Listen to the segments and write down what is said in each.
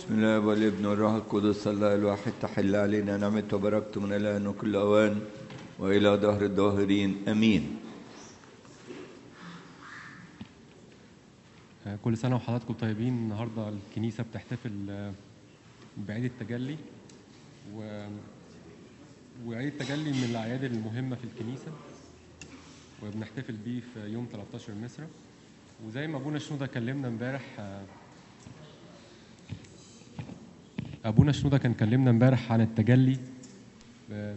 بسم الله والابن والروح القدس الله الواحد تحل علينا نعمته وبركته من الان وكل اوان والى دهر الداهرين امين آه، كل سنة وحضراتكم طيبين النهاردة الكنيسة بتحتفل آه، بعيد التجلي و... وعيد التجلي من الأعياد المهمة في الكنيسة وبنحتفل بيه في يوم 13 مصر وزي ما أبونا شنودة كلمنا امبارح آه، أبونا شنودة كان كلمنا امبارح عن التجلي ب-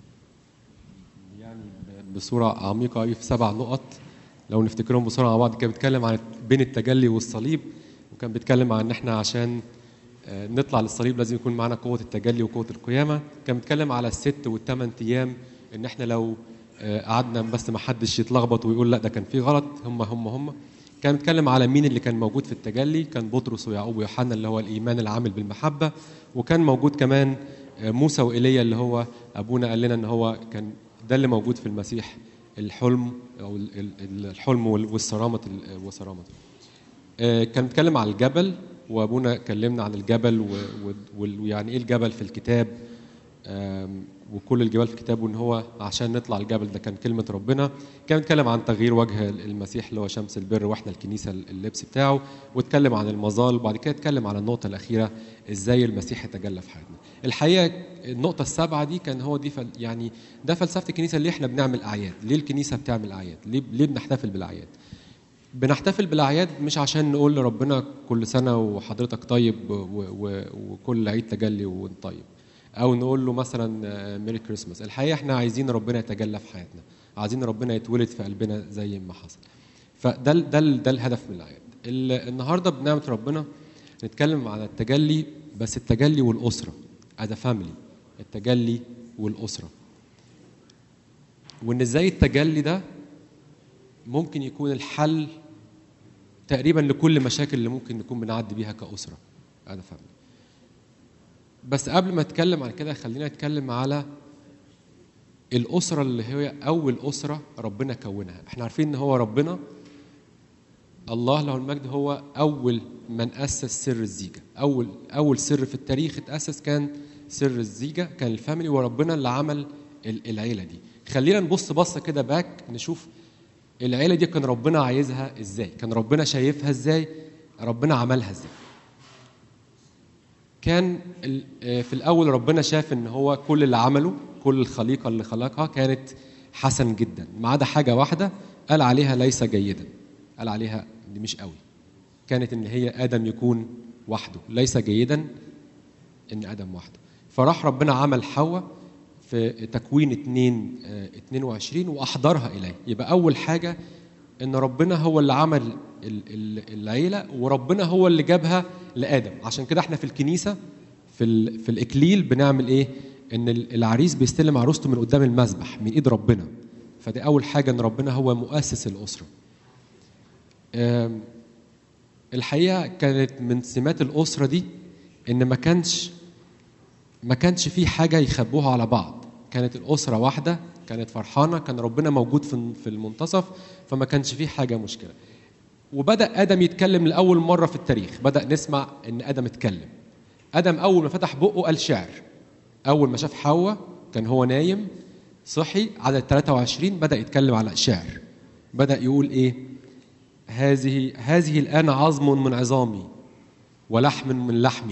يعني ب- بصورة عميقة أوي في سبع نقط لو نفتكرهم بسرعة مع بعض كان بيتكلم عن بين التجلي والصليب وكان بيتكلم عن إن إحنا عشان آه، نطلع للصليب لازم يكون معانا قوة التجلي وقوة القيامة كان بيتكلم على الست والثمان أيام إن إحنا لو آه، قعدنا بس ما حدش يتلخبط ويقول لا ده كان في غلط هم هم هم كان بيتكلم على مين اللي كان موجود في التجلي كان بطرس ويعقوب ويوحنا اللي هو الإيمان العامل بالمحبة وكان موجود كمان آه، موسى وإيليا اللي هو أبونا قال لنا إن هو كان ده اللي موجود في المسيح الحلم او ال- ال- الحلم وال- والصرامه ال- وصرامه آه، كان بيتكلم عن الجبل وابونا كلمنا عن الجبل و- و- وال- ويعني ايه الجبل في الكتاب آم، وكل الجبال في الكتاب وان هو عشان نطلع الجبل ده كان كلمه ربنا كان بيتكلم عن تغيير وجه المسيح اللي هو شمس البر واحنا الكنيسه اللبس بتاعه واتكلم عن المظال وبعد كده اتكلم عن النقطه الاخيره ازاي المسيح يتجلى في حياتنا الحقيقه النقطه السابعه دي كان هو دي فل يعني ده فلسفه الكنيسه ليه احنا بنعمل اعياد ليه الكنيسه بتعمل اعياد ليه ليه بنحتفل بالاعياد بنحتفل بالاعياد مش عشان نقول لربنا كل سنه وحضرتك طيب و- و- وكل عيد تجلي وانت طيب او نقول له مثلا ميري كريسماس الحقيقه احنا عايزين ربنا يتجلى في حياتنا عايزين ربنا يتولد في قلبنا زي ما حصل فده ال- ده ال- ده الهدف من الاعياد ال- النهارده بنعمه ربنا نتكلم عن التجلي بس التجلي والاسره از فاميلي التجلي والاسره وان ازاي التجلي ده ممكن يكون الحل تقريبا لكل مشاكل اللي ممكن نكون بنعدي بيها كأسرة أنا فاهم بس قبل ما اتكلم عن كده خلينا نتكلم على الأسرة اللي هي أول أسرة ربنا كونها احنا عارفين إن هو ربنا الله له المجد هو أول من أسس سر الزيجة أول أول سر في التاريخ اتأسس كان سر الزيجة كان الفاميلي وربنا اللي عمل ال- العيلة دي خلينا نبص بصة كده باك نشوف العيلة دي كان ربنا عايزها ازاي كان ربنا شايفها ازاي ربنا عملها ازاي كان ال- آه، في الأول ربنا شاف إن هو كل اللي عمله كل الخليقة اللي خلقها كانت حسن جدا ما عدا حاجة واحدة قال عليها ليس جيدا قال عليها دي مش قوي كانت إن هي آدم يكون وحده ليس جيدا إن آدم وحده فراح ربنا عمل حواء في تكوين 2 آه، 22 وأحضرها إليه يبقى أول حاجة إن ربنا هو اللي عمل ال- ال- العيلة وربنا هو اللي جابها لآدم عشان كده احنا في الكنيسة في ال- في الإكليل بنعمل إيه؟ إن ال- العريس بيستلم عروسته من قدام المذبح من إيد ربنا فدي أول حاجة إن ربنا هو مؤسس الأسرة آم، الحقيقة كانت من سمات الأسرة دي إن ما كانش ما كانش في حاجة يخبوها على بعض كانت الأسرة واحدة كانت فرحانة كان ربنا موجود في في المنتصف فما كانش في حاجة مشكلة وبدأ آدم يتكلم لأول مرة في التاريخ بدأ نسمع إن آدم اتكلم آدم أول ما فتح بقه قال شعر أول ما شاف حواء كان هو نايم صحي عدد 23 بدأ يتكلم على شعر بدأ يقول إيه هذه هذه الآن عظم من عظامي ولحم من لحمي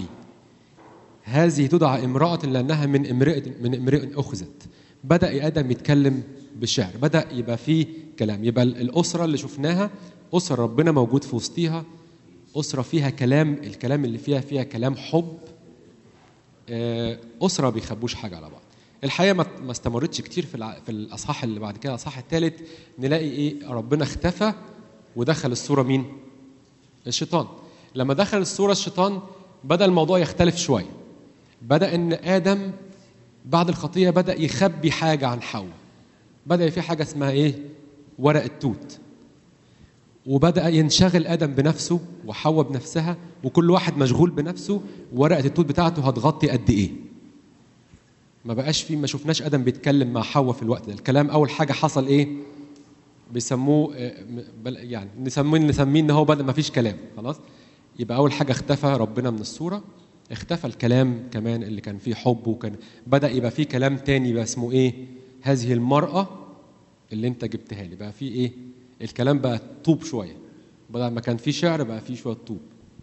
هذه تدعى امرأة لأنها من امرئ من امرئ أخذت بدأ آدم يتكلم بشعر بدأ يبقى فيه كلام يبقى الأسرة اللي شفناها أسرة ربنا موجود في وسطيها أسرة فيها كلام الكلام اللي فيها فيها كلام حب آه، أسرة بيخبوش حاجة على بعض الحقيقة ما ما استمرتش كتير في الع- في الأصحاح اللي بعد كده الأصحاح الثالث نلاقي إيه ربنا اختفى ودخل الصورة مين؟ الشيطان لما دخل الصورة الشيطان بدأ الموضوع يختلف شوية بدأ إن آدم بعد الخطية بدأ يخبي حاجة عن حواء بدأ في حاجة اسمها إيه؟ ورق التوت وبدأ ينشغل آدم بنفسه وحواء بنفسها وكل واحد مشغول بنفسه ورقة التوت بتاعته هتغطي قد إيه ما بقاش في ما شفناش آدم بيتكلم مع حواء في الوقت ده الكلام أول حاجة حصل إيه بيسموه آه، م- بل- يعني نسميه نسميه ان هو بدا ما فيش كلام خلاص يبقى اول حاجه اختفى ربنا من الصوره اختفى الكلام كمان اللي كان فيه حب وكان بدا يبقى فيه كلام تاني بقى اسمه ايه هذه المراه اللي انت جبتها لي بقى فيه ايه الكلام بقى طوب شويه بدل ما كان فيه شعر بقى فيه شويه طوب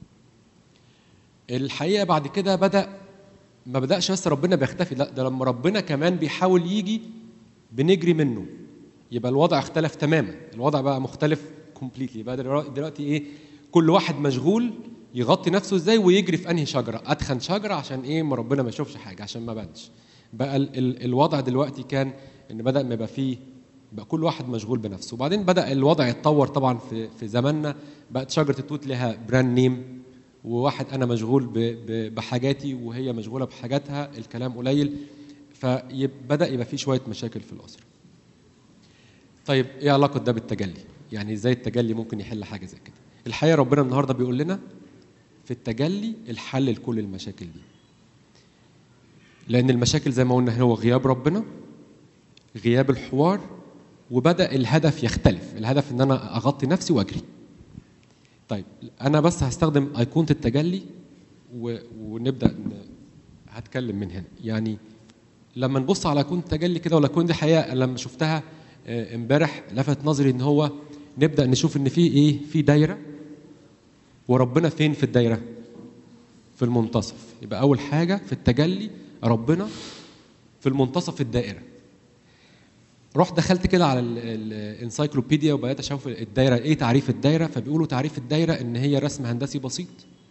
الحقيقه بعد كده بدا ما بداش بس ربنا بيختفي لا ده لما ربنا كمان بيحاول يجي بنجري منه يبقى الوضع اختلف تماما الوضع بقى مختلف كومبليتلي بقى دلوقتي دلوقتي ايه كل واحد مشغول يغطي نفسه ازاي ويجري في انهي شجره اتخن شجره عشان ايه ما ربنا ما يشوفش حاجه عشان ما بانش بقى ال ال الوضع دلوقتي كان ان بدا ما يبقى فيه بقى كل واحد مشغول بنفسه وبعدين بدا الوضع يتطور طبعا في في زماننا بقت شجره التوت لها براند نيم وواحد انا مشغول ب- ب- بحاجاتي وهي مشغوله بحاجاتها الكلام قليل فبدا يبقى في شويه مشاكل في الاسره طيب ايه علاقه ده بالتجلي يعني ازاي التجلي ممكن يحل حاجه زي كده الحقيقه ربنا النهارده بيقول لنا في التجلي الحل لكل المشاكل دي لان المشاكل زي ما قلنا هو غياب ربنا غياب الحوار وبدا الهدف يختلف الهدف ان انا اغطي نفسي واجري طيب انا بس هستخدم ايقونه التجلي و... ونبدا ن... هتكلم من هنا يعني لما نبص على ايقونه التجلي كده والايقونه دي حقيقه لما شفتها آه، امبارح لفت نظري ان هو نبدا نشوف ان في ايه في دايره وربنا فين في الدايره في المنتصف يبقى اول حاجه في التجلي ربنا في المنتصف الدائره رحت دخلت كده على الانسايكلوبيديا وبقيت اشوف الدايره ايه تعريف الدايره فبيقولوا تعريف الدايره ان هي رسم هندسي بسيط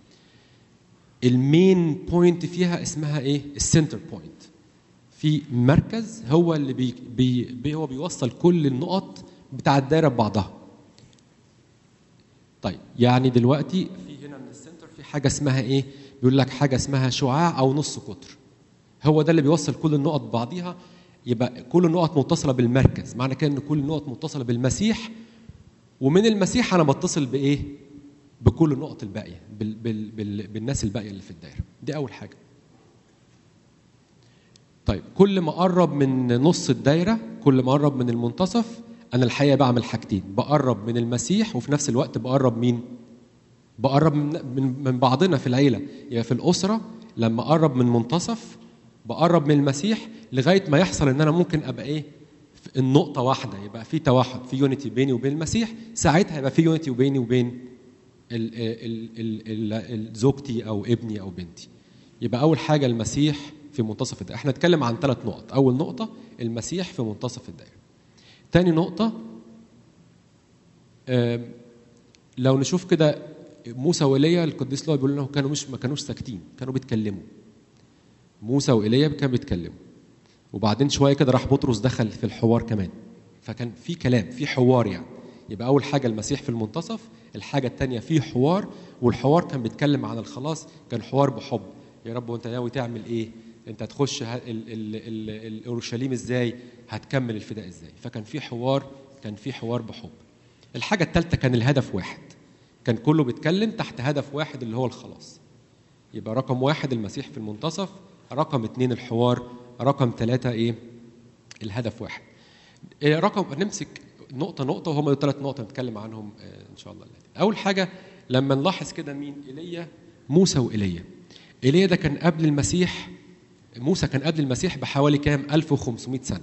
المين بوينت فيها اسمها ايه السنتر بوينت في مركز هو اللي بي بي بي هو بيوصل كل النقط بتاع الدايره ببعضها طيب يعني دلوقتي في هنا من السنتر في حاجه اسمها ايه بيقول لك حاجه اسمها شعاع او نص قطر هو ده اللي بيوصل كل النقط ببعضيها يبقى كل النقط متصله بالمركز معنى كده ان كل النقط متصله بالمسيح ومن المسيح انا بتصل بايه بكل النقط الباقيه بال بال بال بالناس الباقيه اللي في الدايره دي اول حاجه طيب كل ما اقرب من نص الدايره كل ما اقرب من المنتصف انا الحقيقه بعمل حاجتين بقرب من المسيح وفي نفس الوقت بقرب مين بقرب من من, من بعضنا في العيله يعني في الاسره لما اقرب من منتصف بقرب من المسيح لغايه ما يحصل ان انا ممكن ابقى ايه في النقطه واحده يبقى في توحد في يونيتي بيني وبين المسيح ساعتها يبقى في يونيتي وبيني وبين ال- ال- ال- ال- ال- زوجتي او ابني او بنتي يبقى اول حاجه المسيح في منتصف الدائره احنا نتكلم عن ثلاث نقط اول نقطه المسيح في منتصف الدائره تاني نقطه آم، لو نشوف كده موسى وايليا القديس لوقا بيقول لنا كانوا مش ما كانوش ساكتين كانوا بيتكلموا موسى وايليا كانوا بيتكلموا وبعدين شويه كده راح بطرس دخل في الحوار كمان فكان في كلام في حوار يعني يبقى اول حاجه المسيح في المنتصف الحاجه الثانيه في حوار والحوار كان بيتكلم عن الخلاص كان حوار بحب يا رب وانت ناوي تعمل ايه انت هتخش ه- ال- ال- ال- ال- اورشليم ازاي هتكمل الفداء ازاي فكان في حوار كان في حوار بحب الحاجه الثالثه كان الهدف واحد كان كله بيتكلم تحت هدف واحد اللي هو الخلاص يبقى رقم واحد المسيح في المنتصف رقم اثنين الحوار رقم ثلاثة ايه الهدف واحد إيه رقم نمسك نقطة نقطة وهم دول ثلاث نقط نتكلم عنهم آه، إن شاء الله أول حاجة لما نلاحظ كده مين إيليا موسى وإيليا إيليا ده كان قبل المسيح موسى كان قبل المسيح بحوالي كام 1500 سنة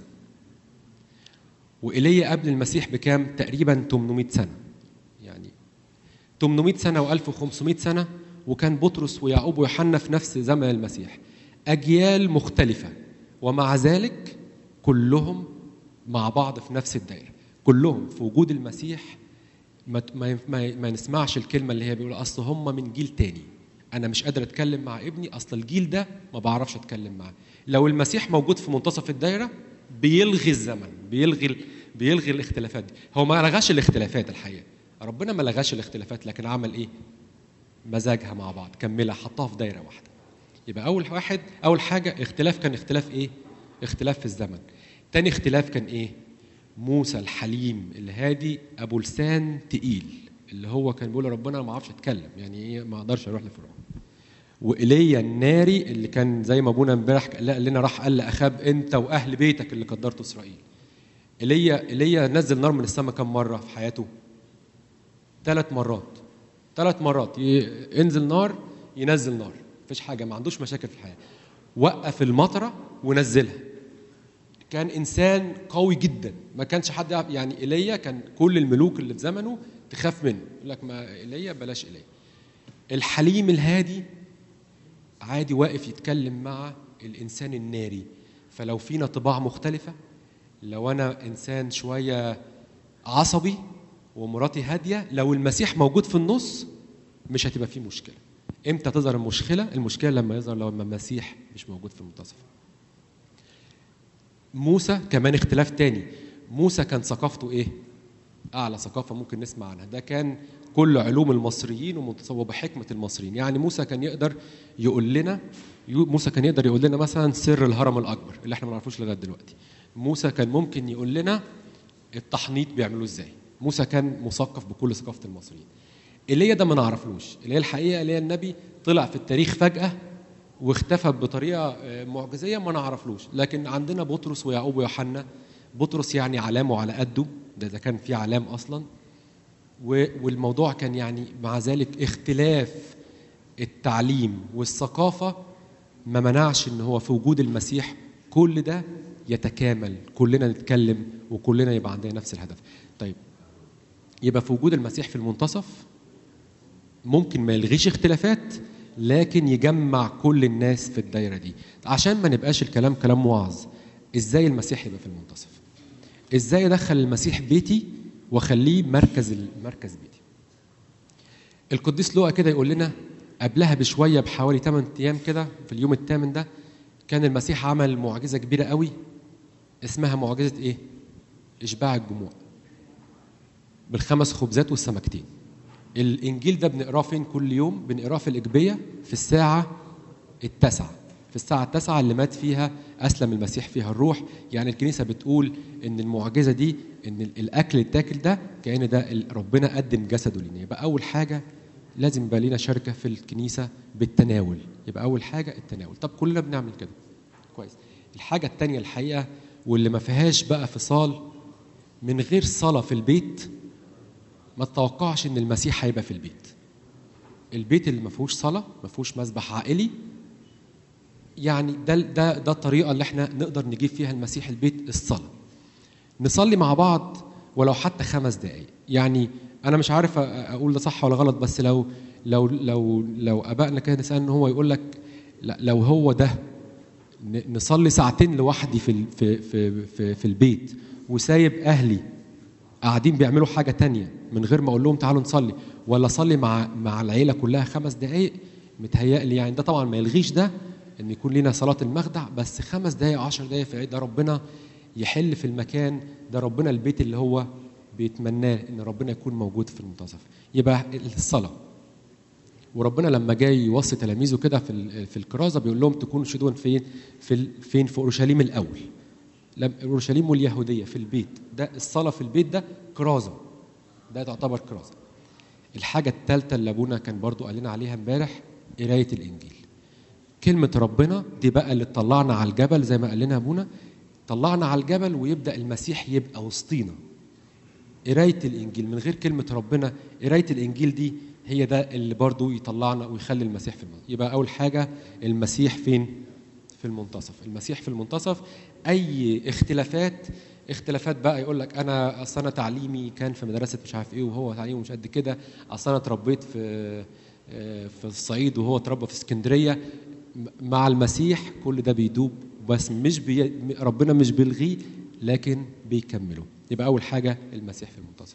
وإيليا قبل المسيح بكام تقريبا 800 سنة يعني 800 سنة و1500 سنة وكان بطرس ويعقوب ويوحنا في نفس زمن المسيح أجيال مختلفة ومع ذلك كلهم مع بعض في نفس الدائرة كلهم في وجود المسيح ما, ما, ما, ما نسمعش الكلمة اللي هي بيقول أصل هم من جيل تاني أنا مش قادر أتكلم مع ابني أصل الجيل ده ما بعرفش أتكلم معاه لو المسيح موجود في منتصف الدائرة بيلغي الزمن بيلغي بيلغي الاختلافات دي هو ما لغاش الاختلافات الحقيقة ربنا ما لغاش الاختلافات لكن عمل ايه مزاجها مع بعض كملها حطها في دايره واحده يبقى اول واحد اول حاجه اختلاف كان اختلاف ايه اختلاف في الزمن تاني اختلاف كان ايه موسى الحليم الهادي ابو لسان تقيل اللي هو كان بيقول ربنا أنا ما اعرفش اتكلم يعني ايه ما اقدرش اروح لفرعون وايليا الناري اللي كان زي ما ابونا امبارح قال لنا راح قال لاخاب انت واهل بيتك اللي قدرتوا اسرائيل ايليا ايليا نزل نار من السماء كم مره في حياته ثلاث مرات ثلاث مرات ي- ينزل نار ينزل نار مفيش حاجه ما عندوش مشاكل في الحياه وقف المطره ونزلها كان انسان قوي جدا ما كانش حد يعرف- يعني ايليا كان كل الملوك اللي في زمنه تخاف منه يقول لك ما ايليا بلاش ايليا الحليم الهادي عادي واقف يتكلم مع الانسان الناري فلو فينا طباع مختلفه لو انا انسان شويه عصبي ومراتي هاديه لو المسيح موجود في النص مش هتبقى فيه مشكله امتى تظهر المشكله المشكله لما يظهر لما المسيح مش موجود في المنتصف موسى كمان اختلاف تاني موسى كان ثقافته ايه اعلى ثقافه ممكن نسمع عنها ده كان كل علوم المصريين ومتصوب بحكمه المصريين يعني موسى كان يقدر يقول لنا يو- موسى كان يقدر يقول لنا مثلا سر الهرم الاكبر اللي احنا ما نعرفوش لغايه دلوقتي موسى كان ممكن يقول لنا التحنيط بيعملوه ازاي موسى كان مثقف بكل ثقافه المصريين ايليا ده ما نعرفلوش ايليا الحقيقه ايليا النبي طلع في التاريخ فجاه واختفى بطريقه آه، معجزيه ما نعرفلوش لكن عندنا بطرس ويعقوب ويوحنا بطرس يعني علامه على قده ده ده كان في علام اصلا و- والموضوع كان يعني مع ذلك اختلاف التعليم والثقافه ما منعش ان هو في وجود المسيح كل ده يتكامل كلنا نتكلم وكلنا يبقى عندنا نفس الهدف طيب يبقى في وجود المسيح في المنتصف ممكن ما يلغيش اختلافات لكن يجمع كل الناس في الدايره دي عشان ما نبقاش الكلام كلام وعظ ازاي المسيح يبقى في المنتصف ازاي ادخل المسيح بيتي واخليه مركز مركز بيتي القديس لوقا كده يقول لنا قبلها بشويه بحوالي 8 ايام كده في اليوم الثامن ده كان المسيح عمل معجزه كبيره قوي اسمها معجزه ايه اشباع الجموع بالخمس خبزات والسمكتين الانجيل ده بنقراه فين كل يوم بنقراه في الاجبيه في الساعه التاسعه في الساعه التاسعه اللي مات فيها اسلم المسيح فيها الروح يعني الكنيسه بتقول ان المعجزه دي ان ال- الاكل التاكل ده كان ده ال- ربنا قدم جسده لنا يبقى اول حاجه لازم يبقى لينا شركه في الكنيسه بالتناول يبقى اول حاجه التناول طب كلنا بنعمل كده كويس الحاجه الثانيه الحقيقه واللي ما فيهاش بقى فصال من غير صلاه في البيت ما تتوقعش ان المسيح هيبقى في البيت البيت اللي ما فيهوش صلاه ما فيهوش مسبح عائلي يعني ده ده ده الطريقه اللي احنا نقدر نجيب فيها المسيح البيت الصلاه نصلي مع بعض ولو حتى خمس دقائق يعني انا مش عارف أ- اقول ده صح ولا غلط بس لو لو لو لو ابائنا كان ان هو يقول لك لا لو هو ده ن- نصلي ساعتين لوحدي في ال- في في في, في البيت وسايب اهلي قاعدين بيعملوا حاجه تانية من غير ما اقول لهم تعالوا نصلي ولا اصلي مع مع العيله كلها خمس دقائق متهيألي يعني ده طبعا ما يلغيش ده ان يكون لنا صلاه المخدع بس خمس دقائق عشر دقائق في العيد ده ربنا يحل في المكان ده ربنا البيت اللي هو بيتمناه ان ربنا يكون موجود في المنتصف يبقى الصلاه وربنا لما جاي يوصي تلاميذه كده في ال- في الكرازه بيقول لهم تكونوا شهدوا فين في ال- فين في اورشليم الاول لم اورشليم واليهوديه في البيت ده الصلاه في البيت ده كرازه ده تعتبر كرازه الحاجه الثالثه اللي ابونا كان برضو قال لنا عليها امبارح قرايه الانجيل كلمه ربنا دي بقى اللي تطلعنا على الجبل زي ما قال لنا ابونا طلعنا على الجبل ويبدا المسيح يبقى وسطينا قرايه الانجيل من غير كلمه ربنا قرايه الانجيل دي هي ده اللي برضو يطلعنا ويخلي المسيح في المنتصف يبقى اول حاجه المسيح فين في المنتصف المسيح في المنتصف اي اختلافات اختلافات بقى يقول لك انا اصل انا تعليمي كان في مدرسه مش عارف ايه وهو تعليمه مش قد كده اصل انا اتربيت في آه، في الصعيد وهو اتربى في اسكندريه م- مع المسيح كل ده بيدوب بس مش بي ربنا مش بيلغيه لكن بيكمله يبقى اول حاجه المسيح في المنتصف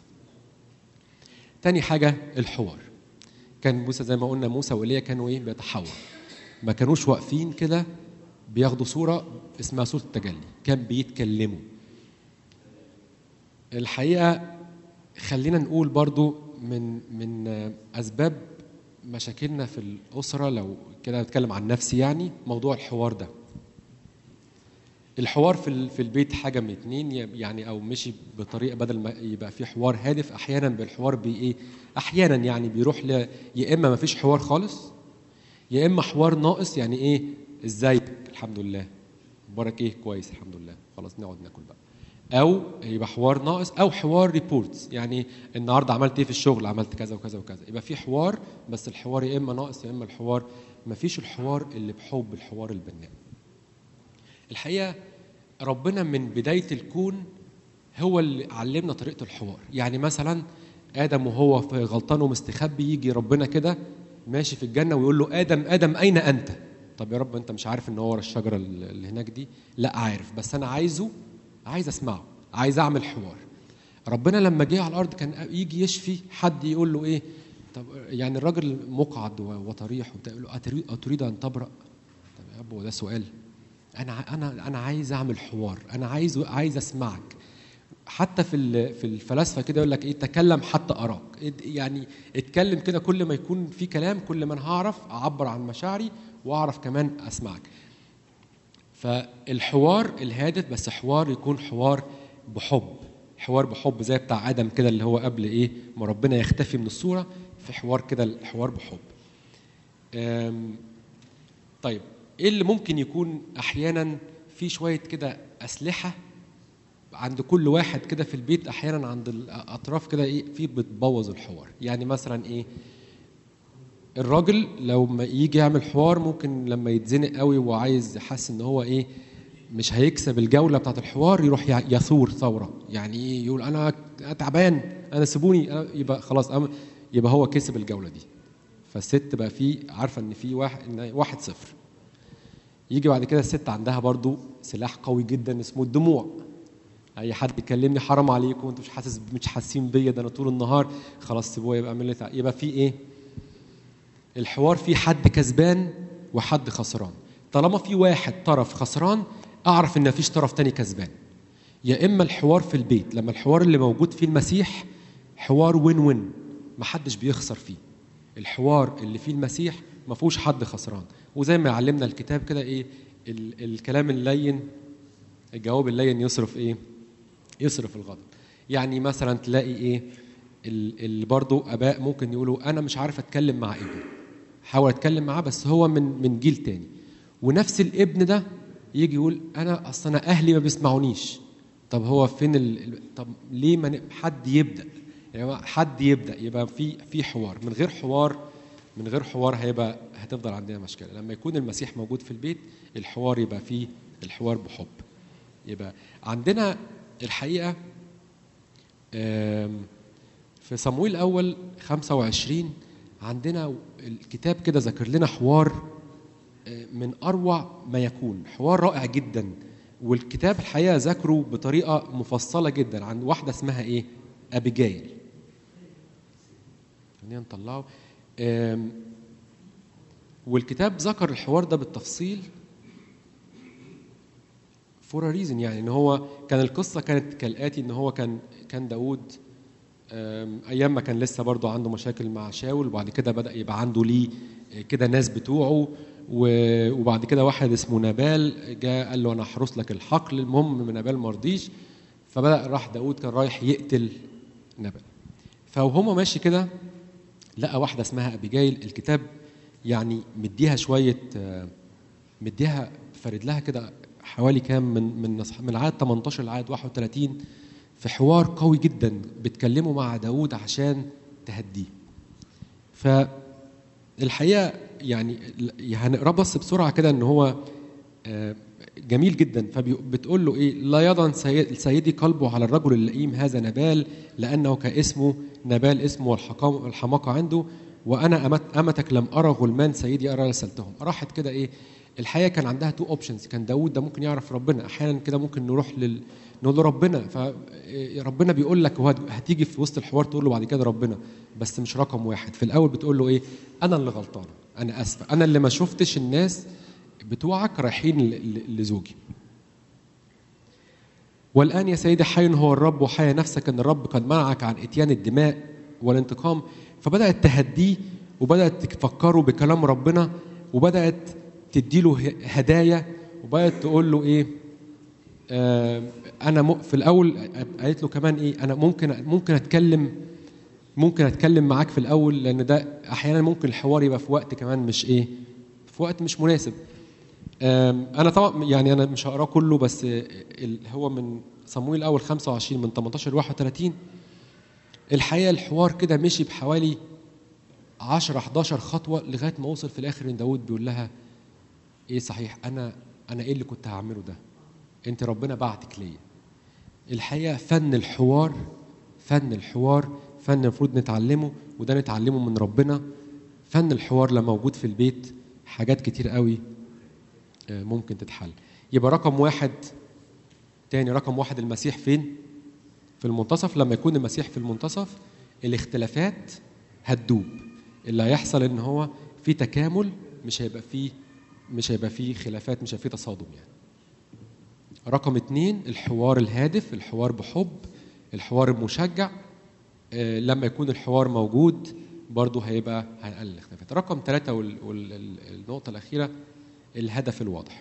تاني حاجه الحوار كان موسى زي ما قلنا موسى وايليا كانوا ايه بيتحور ما كانوش واقفين كده بياخدوا صوره اسمها صوره التجلي كان بيتكلموا الحقيقه خلينا نقول برضو من من اسباب مشاكلنا في الاسره لو كده نتكلم عن نفسي يعني موضوع الحوار ده الحوار في ال- في البيت حاجه من اتنين يب- يعني او مشي بطريقه بدل ما يبقى في حوار هادف احيانا بالحوار بي ايه احيانا يعني بيروح ل يا اما ما فيش حوار خالص يا اما حوار ناقص يعني ايه ازيك الحمد لله اخبارك ايه كويس الحمد لله خلاص نقعد ناكل بقى او يبقى حوار ناقص او حوار ريبورتس يعني النهارده عملت ايه في الشغل عملت كذا وكذا وكذا يبقى في حوار بس الحوار يا اما ناقص يا اما الحوار مفيش الحوار اللي بحب الحوار البناء الحقيقه ربنا من بدايه الكون هو اللي علمنا طريقه الحوار يعني مثلا ادم وهو في غلطان ومستخبي يجي ربنا كده ماشي في الجنه ويقول له ادم ادم اين انت طب يا رب انت مش عارف ان هو ورا الشجره اللي هناك دي لا عارف بس انا عايزه عايز اسمعه عايز اعمل حوار ربنا لما جه على الارض كان يجي يشفي حد يقول له ايه طب يعني الراجل مقعد وطريح وبتاع يقول له أتريد, اتريد ان تبرأ طب يا ابو ده سؤال انا انا انا عايز اعمل حوار انا عايز عايز اسمعك حتى في في الفلاسفه كده يقول لك ايه تكلم حتى اراك يعني اتكلم كده كل ما يكون في كلام كل ما انا هعرف اعبر عن مشاعري واعرف كمان اسمعك فالحوار الهادف بس حوار يكون حوار بحب حوار بحب زي بتاع ادم كده اللي هو قبل ايه ما ربنا يختفي من الصوره في حوار كده الحوار بحب طيب ايه اللي ممكن يكون احيانا في شويه كده اسلحه عند كل واحد كده في البيت احيانا عند الاطراف كده ايه في بتبوظ الحوار يعني مثلا ايه الراجل لو ما يجي يعمل حوار ممكن لما يتزنق قوي وعايز يحس ان هو ايه مش هيكسب الجوله بتاعت الحوار يروح يثور ثوره يعني ايه يقول انا تعبان انا سيبوني أنا يبقى خلاص يبقى هو كسب الجوله دي فالست بقى في عارفه ان في واحد ان واحد صفر يجي بعد كده الست عندها برضو سلاح قوي جدا اسمه الدموع اي حد يكلمني حرام عليكم انتوا مش حاسس مش حاسين بيا ده انا طول النهار خلاص سيبوه يبقى اعمل يبقى في ايه الحوار فيه حد كسبان وحد خسران طالما في واحد طرف خسران اعرف ان مفيش طرف تاني كسبان يا اما الحوار في البيت لما الحوار اللي موجود فيه المسيح حوار وين وين محدش بيخسر فيه الحوار اللي فيه المسيح ما فيهوش حد خسران وزي ما علمنا الكتاب كده ايه ال الكلام اللين الجواب اللين يصرف ايه يصرف الغضب يعني مثلا تلاقي ايه اللي برضه اباء ممكن يقولوا انا مش عارف اتكلم مع ابني حاول اتكلم معاه بس هو من من جيل تاني ونفس الابن ده يجي يقول انا اصل انا اهلي ما بيسمعونيش طب هو فين ال... طب ليه ما حد يبدا يعني حد يبدا يبقى في في حوار من غير حوار من غير حوار هيبقى هتفضل عندنا مشكله لما يكون المسيح موجود في البيت الحوار يبقى فيه الحوار بحب يبقى عندنا الحقيقه في صمويل الاول 25 عندنا الكتاب كده ذكر لنا حوار من اروع ما يكون حوار رائع جدا والكتاب الحقيقه ذكره بطريقه مفصله جدا عن واحده اسمها ايه ابيجايل خلينا نطلعه والكتاب ذكر الحوار ده بالتفصيل فور ريزن يعني ان هو كان القصه كانت كالاتي ان هو كان كان داوود ايام ما كان لسه برضه عنده مشاكل مع شاول وبعد كده بدا يبقى عنده ليه كده ناس بتوعه وبعد كده واحد اسمه نبال جاء قال له انا هحرس لك الحقل المهم نبال ما رضيش فبدا راح داود كان رايح يقتل نبال فوهما ماشي كده لقى واحده اسمها ابيجايل الكتاب يعني مديها شويه مديها فرد لها كده حوالي كام من من من العدد 18 للعدد 31 في حوار قوي جدا بتكلموا مع داود عشان تهديه فالحقيقه يعني هنقرا بس بسرعه كده ان هو جميل جدا فبتقول له ايه لا يضن سيدي قلبه على الرجل اللئيم هذا نبال لانه كاسمه نبال اسمه والحماقه عنده وانا أمت امتك لم ارى غلمان سيدي ارى رسلتهم راحت كده ايه الحقيقه كان عندها تو اوبشنز كان داود ده ممكن يعرف ربنا احيانا كده ممكن نروح لل نقول له ربنا فربنا بيقول لك هتيجي في وسط الحوار تقول له بعد كده ربنا بس مش رقم واحد في الاول بتقول له ايه انا اللي غلطانه انا اسفه انا اللي ما شفتش الناس بتوعك رايحين لزوجي والان يا سيدي حي هو الرب وحيا نفسك ان الرب قد منعك عن اتيان الدماء والانتقام فبدات تهديه وبدات تفكره بكلام ربنا وبدات تديله هدايا وبدات تقول له ايه آه انا م... في الاول قالت له كمان ايه انا ممكن ممكن اتكلم ممكن اتكلم معاك في الاول لان ده احيانا ممكن الحوار يبقى في وقت كمان مش ايه في وقت مش مناسب آه انا طبعا يعني انا مش هقراه كله بس هو من صمويل الاول 25 من 18 ل 31 الحقيقه الحوار كده مشي بحوالي 10 11 خطوه لغايه ما وصل في الاخر ان داود بيقول لها ايه صحيح انا انا ايه اللي كنت هعمله ده انت ربنا بعتك ليا الحقيقه فن الحوار فن الحوار فن المفروض نتعلمه وده نتعلمه من ربنا فن الحوار لما موجود في البيت حاجات كتير قوي آه، ممكن تتحل يبقى رقم واحد تاني رقم واحد المسيح فين في المنتصف لما يكون المسيح في المنتصف الاختلافات هتدوب اللي هيحصل ان هو في تكامل مش هيبقى فيه مش هيبقى فيه خلافات مش هيبقى فيه تصادم يعني رقم اتنين الحوار الهادف الحوار بحب الحوار المشجع آه، لما يكون الحوار موجود برضه هيبقى هنقلل الاختلافات رقم ثلاثة والنقطة الأخيرة الهدف الواضح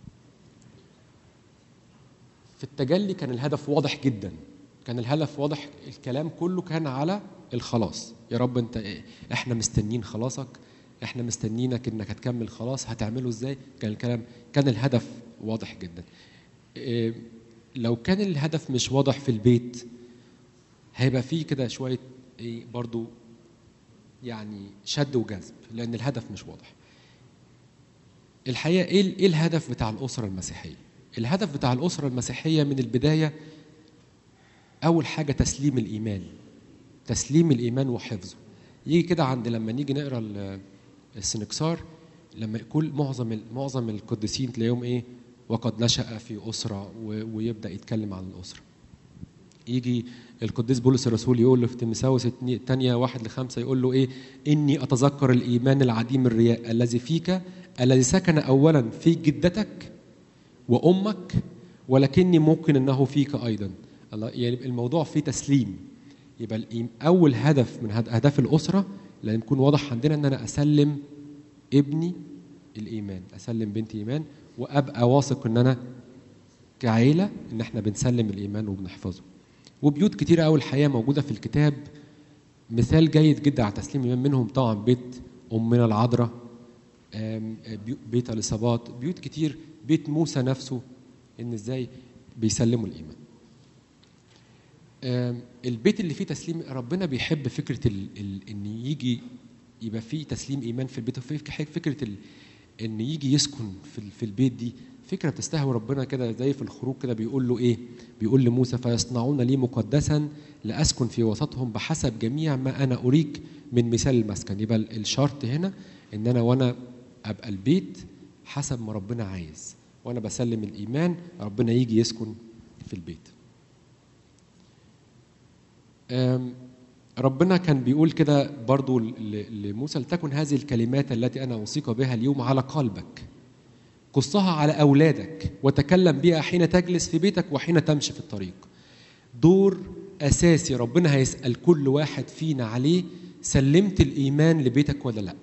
في التجلي كان الهدف واضح جدا كان الهدف واضح الكلام كله كان على الخلاص يا رب انت إيه؟ احنا مستنين خلاصك احنا مستنينك انك هتكمل خلاص هتعمله ازاي كان الكلام كان الهدف واضح جدا إيه، لو كان الهدف مش واضح في البيت هيبقى فيه كده شويه ايه برضو يعني شد وجذب لان الهدف مش واضح الحقيقه ايه ايه الهدف بتاع الاسره المسيحيه الهدف بتاع الاسره المسيحيه من البدايه اول حاجه تسليم الايمان تسليم الايمان وحفظه يجي كده عند لما نيجي نقرا ال- السنكسار لما كل معظم ال- معظم القديسين تلاقيهم ايه وقد نشأ في أسرة و- ويبدأ يتكلم عن الأسرة يجي القديس بولس الرسول يقول له في تيموثاوس الثانية واحد لخمسة يقول له إيه إني أتذكر الإيمان العديم الرياء الذي فيك الذي سكن أولا في جدتك وأمك ولكني ممكن أنه فيك أيضا الله يعني الموضوع فيه تسليم يبقى الإيم- أول هدف من هد- أهداف الأسرة لازم يكون واضح عندنا أن أنا أسلم ابني الإيمان أسلم بنتي إيمان وأبقى واثق أن أنا كعيلة إن إحنا بنسلم الإيمان وبنحفظه وبيوت كتيرة أوي الحقيقة موجودة في الكتاب مثال جيد جدا على تسليم الإيمان منهم طبعا بيت أمنا العذراء آم، بيو- بيت اليصابات بيوت كتير بيت موسى نفسه إن إزاي بيسلموا الإيمان آم، البيت اللي فيه تسليم ربنا بيحب فكرة ال... ال... إن يجي يبقى فيه تسليم إيمان في البيت وفي فكرة ال... إن يجي يسكن في, ال... في البيت دي فكرة بتستهوي ربنا كده زي في الخروج كده بيقول له إيه بيقول لموسى فيصنعون لي مقدسا لأسكن في وسطهم بحسب جميع ما أنا أريك من مثال المسكن يبقى ال- الشرط هنا إن أنا وأنا أبقى البيت حسب ما ربنا عايز وأنا بسلم الإيمان ربنا يجي يسكن في البيت أم، ربنا كان بيقول كده برضو ل- لموسى لتكن هذه الكلمات التي أنا أوصيك بها اليوم على قلبك قصها على أولادك وتكلم بها حين تجلس في بيتك وحين تمشي في الطريق دور أساسي ربنا هيسأل كل واحد فينا عليه سلمت الإيمان لبيتك ولا لأ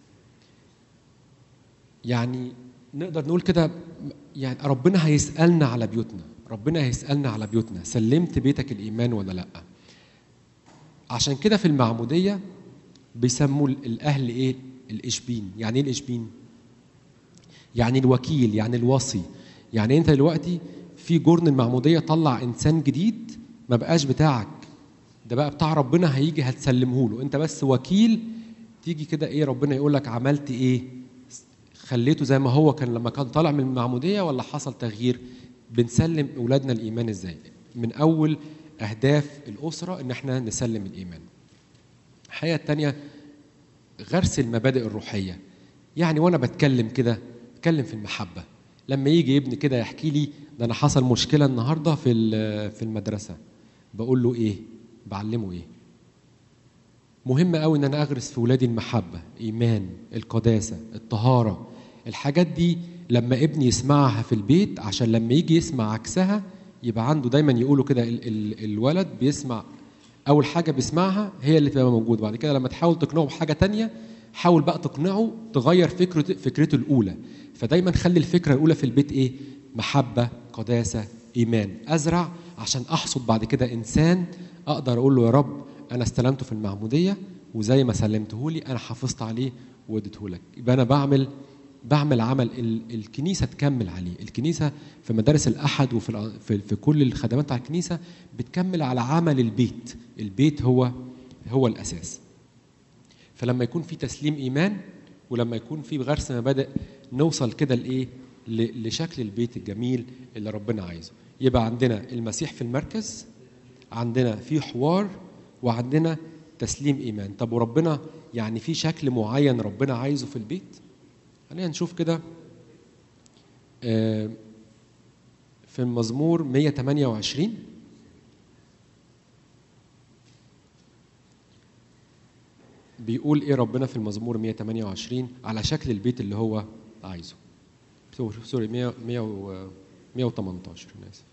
يعني نقدر نقول كده يعني ربنا هيسألنا على بيوتنا ربنا هيسألنا على بيوتنا سلمت بيتك الإيمان ولا لأ عشان كده في المعمودية بيسموا الأهل إيه الإشبين يعني إيه الإشبين يعني الوكيل يعني الوصي يعني انت دلوقتي في جرن المعموديه طلع انسان جديد ما بقاش بتاعك ده بقى بتاع ربنا هيجي هتسلمه له انت بس وكيل تيجي كده ايه ربنا يقول لك عملت ايه خليته زي ما هو كان لما كان طالع من المعموديه ولا حصل تغيير بنسلم اولادنا الايمان ازاي من اول اهداف الاسره ان احنا نسلم الايمان الحقيقه الثانيه غرس المبادئ الروحيه يعني وانا بتكلم كده بتكلم في المحبه لما يجي ابني كده يحكي لي ده انا حصل مشكله النهارده في ال- في المدرسه بقول له ايه بعلمه ايه مهم قوي ان انا اغرس في ولادي المحبه ايمان القداسه الطهاره الحاجات دي لما ابني يسمعها في البيت عشان لما يجي يسمع عكسها يبقى عنده دايما يقولوا كده ال- ال- الولد بيسمع اول حاجه بيسمعها هي اللي تبقى موجوده بعد كده لما تحاول تقنعه بحاجه تانية حاول بقى تقنعه تغير فكرته فكرته الاولى فدايما خلي الفكره الاولى في البيت ايه محبه قداسه ايمان ازرع عشان احصد بعد كده انسان اقدر اقول له يا رب انا استلمته في المعموديه وزي ما سلمته لي انا حافظت عليه واديته لك يبقى انا بعمل بعمل عمل ال- الكنيسه تكمل عليه الكنيسه في مدارس الاحد وفي الأ- في, في كل الخدمات بتاع الكنيسه بتكمل على عمل البيت البيت هو هو الاساس فلما يكون في تسليم ايمان ولما يكون في غرس مبادئ نوصل كده لايه ل- لشكل البيت الجميل اللي ربنا عايزه يبقى عندنا المسيح في المركز عندنا في حوار وعندنا تسليم ايمان طب وربنا يعني في شكل معين ربنا عايزه في البيت خلينا نشوف كده آه، في المزمور 128 بيقول ايه ربنا في المزمور 128 على شكل البيت اللي هو عايزه سوري 100 100 و- 118 انا اسف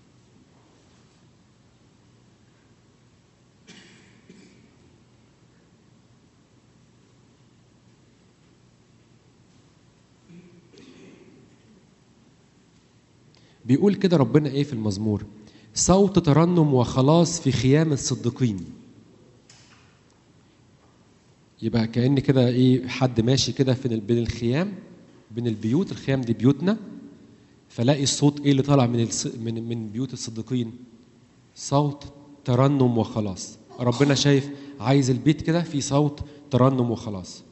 بيقول كده ربنا ايه في المزمور صوت ترنم وخلاص في خيام الصديقين يبقى كأن كده ايه حد ماشي كده في بين الخيام بين البيوت الخيام دي بيوتنا فلاقي الصوت ايه اللي طالع من الس... من من بيوت الصديقين صوت ترنم وخلاص ربنا شايف عايز البيت كده في صوت ترنم وخلاص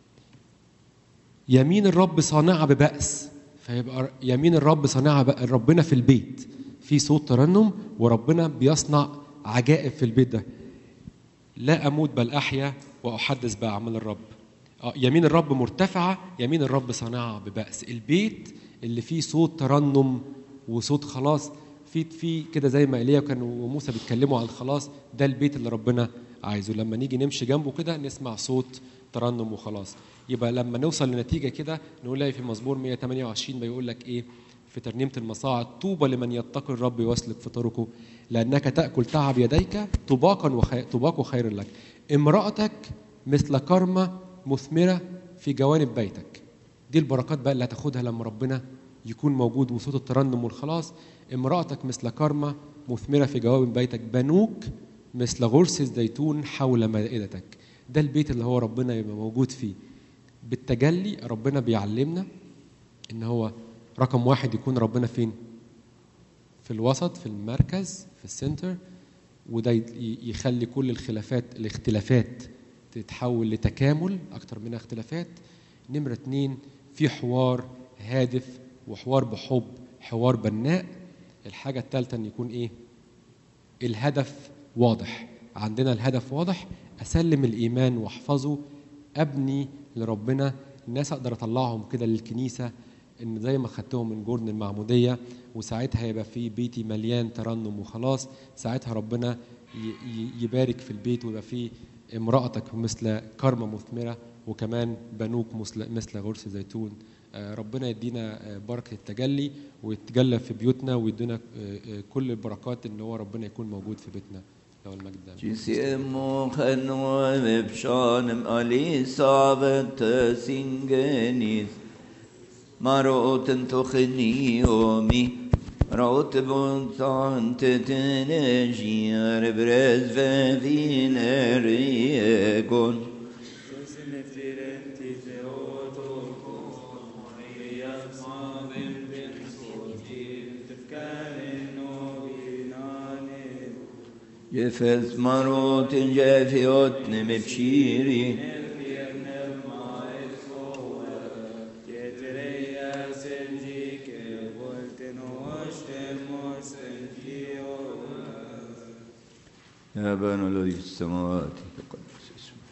يمين الرب صانعة ببأس فيبقى يمين الرب صانعة بقى ربنا في البيت في صوت ترنم وربنا بيصنع عجائب في البيت ده لا أموت بل أحيا وأحدث بأعمال الرب آه، يمين الرب مرتفعة يمين الرب صانعة ببأس البيت اللي فيه صوت ترنم وصوت خلاص في في كده زي ما ايليا كان وموسى بيتكلموا عن الخلاص ده البيت اللي ربنا عايزه لما نيجي نمشي جنبه كده نسمع صوت ترنم وخلاص يبقى لما نوصل لنتيجه كده نقول في مزمور 128 بيقول لك ايه في ترنيمه المصاعد طوبى لمن يتقي الرب ويسلك في طرقه لانك تاكل تعب يديك طباقا وخي... طباق خير لك امراتك مثل كرمه مثمره في جوانب بيتك دي البركات بقى اللي هتاخدها لما ربنا يكون موجود وصوت الترنم والخلاص امرأتك مثل كرمة مثمرة في جواب بيتك بنوك مثل غرس الزيتون حول مائدتك ده البيت اللي هو ربنا يبقى موجود فيه بالتجلي ربنا بيعلمنا ان هو رقم واحد يكون ربنا فين في الوسط في المركز في السنتر وده ي- يخلي كل الخلافات الاختلافات تتحول لتكامل اكتر منها اختلافات نمرة اتنين في حوار هادف وحوار بحب حوار بناء الحاجة الثالثة ان يكون ايه الهدف واضح عندنا الهدف واضح اسلم الايمان واحفظه ابني لربنا الناس اقدر اطلعهم كده للكنيسه ان زي ما خدتهم من جورن المعموديه وساعتها يبقى في بيتي مليان ترنم وخلاص ساعتها ربنا ي- ي- يبارك في البيت ويبقى في امرأتك مثل كرمة مثمرة وكمان بنوك مثل مثل غرس زيتون آه، ربنا يدينا آه، بركة التجلي ويتجلى في بيوتنا ويدينا آه، آه، كل البركات ان هو ربنا يكون موجود في بيتنا له المجد دائما. Kisiemo khenwa vepshanem ali savet singenis Maroten tochni omi Rot buntan tetenejir brez veviner egon Jefes maroten jefiot nemepshiri يا أبانا الذي في السماوات تقدس اسمك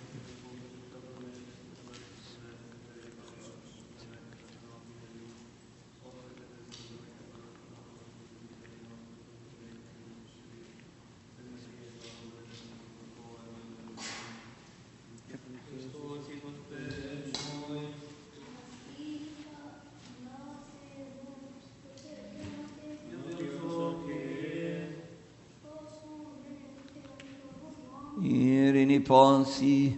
إيرني بانسي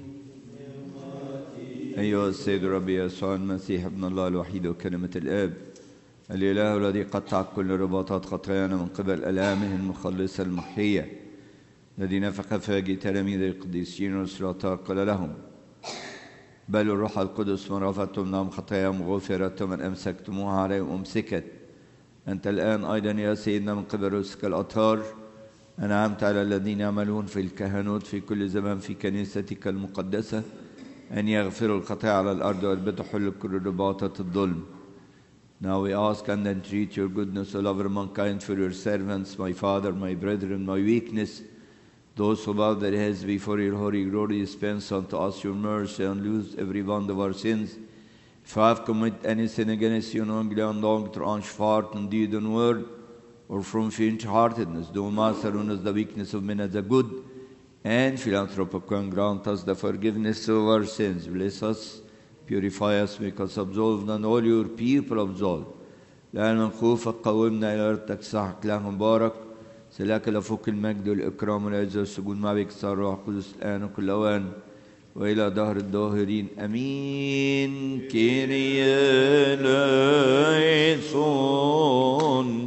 أيها السيد ربي يسوع المسيح ابن الله الوحيد وكلمة الآب الإله الذي قطع كل رباطات خطايانا من قبل ألامه المخلصة المحية الذي نفخ فاجي تلاميذ القديسين والسلاطات قال لهم بل الروح القدس من رفضتم لهم خطاياهم غفرت ومن أمسكتموها عليهم أمسكت أنت الآن أيضا يا سيدنا من قبل رسك الأطهار أنعمت على الذين يعملون في الكهنوت في كل زمان في كنيستك المقدسة أن يغفر الخطايا على الأرض والبت حل كل رباطة الظلم Now we ask and entreat your goodness, O lover of mankind, for your servants, my father, my brethren, my weakness, those who bow their heads before your holy glory, dispense unto us your mercy and lose every one of our sins. If I have committed any sin against you, knowingly and long through unsfart and deed and word, or from faint-heartedness, do master on us the weakness of men as a good, and philanthropic and grant us the forgiveness of our sins. Bless us, purify us, make us absolved, and all your people absolved. لأن من خوفك قومنا إلى أرضك سحق له مبارك سلاك لفوق المجد والإكرام والعزة والسجود ما بك صار روح القدس الآن وكل أوان وإلى دهر الداهرين أمين كيريا ليسون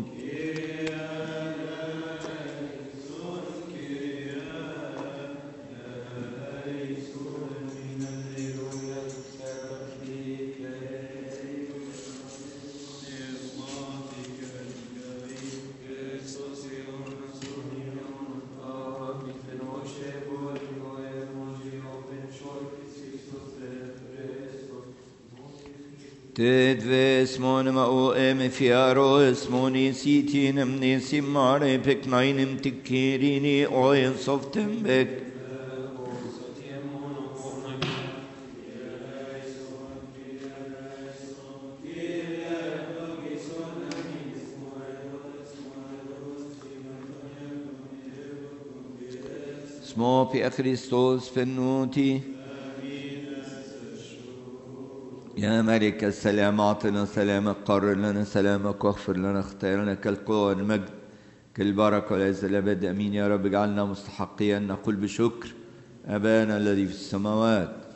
Tedves monema o em fiaro esmoni sitinem nisi mare peknainim tikirini oen softembek. Små Pia Christos فنوتي يا ملك السلام أعطنا سلامك قرر لنا سلامك واغفر لنا اختيارنا كالقوة والمجد كالبركة والعز الأبد أمين يا رب اجعلنا مستحقين نقول بشكر أبانا الذي في السماوات